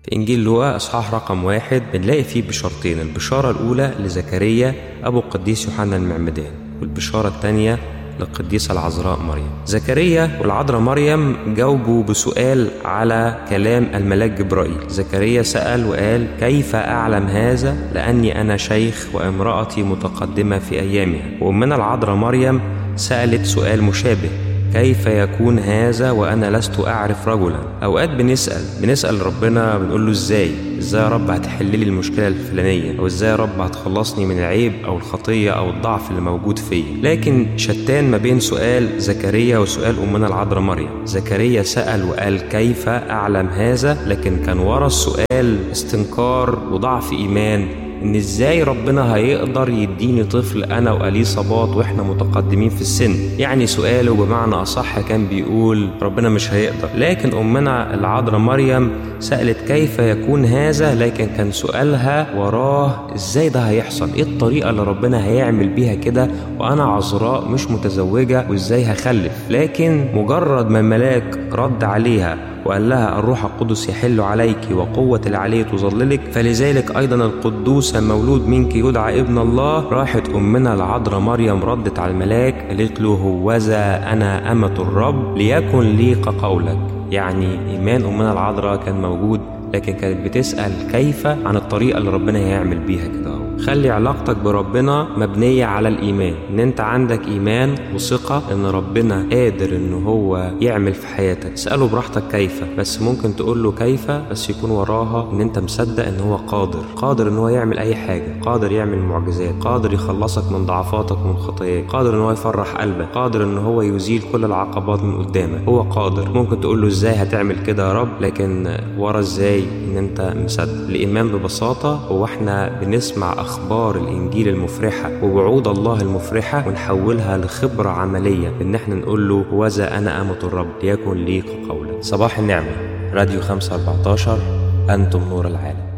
في إنجيل لوقا إصحاح رقم واحد بنلاقي فيه بشارتين البشارة الأولى لزكريا أبو القديس يوحنا المعمدان والبشارة الثانية للقديسة العذراء مريم زكريا والعذراء مريم جاوبوا بسؤال على كلام الملاك جبرائيل زكريا سأل وقال كيف أعلم هذا لأني أنا شيخ وامرأتي متقدمة في أيامها وأمنا العذراء مريم سألت سؤال مشابه كيف يكون هذا وانا لست اعرف رجلا اوقات بنسال بنسال ربنا بنقول له ازاي ازاي يا رب هتحل لي المشكله الفلانيه او ازاي يا رب هتخلصني من العيب او الخطيه او الضعف اللي موجود فيا لكن شتان ما بين سؤال زكريا وسؤال امنا العذراء مريم زكريا سال وقال كيف اعلم هذا لكن كان ورا السؤال استنكار وضعف ايمان ان ازاي ربنا هيقدر يديني طفل انا وقليه صباط واحنا متقدمين في السن يعني سؤاله بمعنى اصح كان بيقول ربنا مش هيقدر لكن امنا العذراء مريم سالت كيف يكون هذا لكن كان سؤالها وراه ازاي ده هيحصل ايه الطريقه اللي ربنا هيعمل بيها كده وانا عذراء مش متزوجه وازاي هخلف لكن مجرد ما الملاك رد عليها وقال لها الروح القدس يحل عليك وقوة العلي تظللك فلذلك أيضا القدوس المولود منك يدعى ابن الله راحت أمنا العذراء مريم ردت على الملاك قالت له هوذا أنا أمة الرب ليكن لي كقولك يعني إيمان أمنا العذراء كان موجود لكن كانت بتسأل كيف عن الطريقة اللي ربنا هيعمل بيها كده اهو خلي علاقتك بربنا مبنية على الإيمان إن أنت عندك إيمان وثقة إن ربنا قادر إن هو يعمل في حياتك اسأله براحتك كيف بس ممكن تقول له كيف بس يكون وراها إن أنت مصدق إن هو قادر قادر إن هو يعمل أي حاجة قادر يعمل معجزات قادر يخلصك من ضعفاتك ومن خطاياك قادر إن هو يفرح قلبك قادر إن هو يزيل كل العقبات من قدامك هو قادر ممكن تقول له إزاي هتعمل كده يا رب لكن ورا إزاي إن أنت مصدق الإيمان ببساطة هو إحنا بنسمع أخبار الإنجيل المفرحة ووعود الله المفرحة ونحولها لخبرة عملية إن إحنا نقول له وذا أنا أمة الرب ليكن لي كقولك صباح النعمة راديو 514 أنتم نور العالم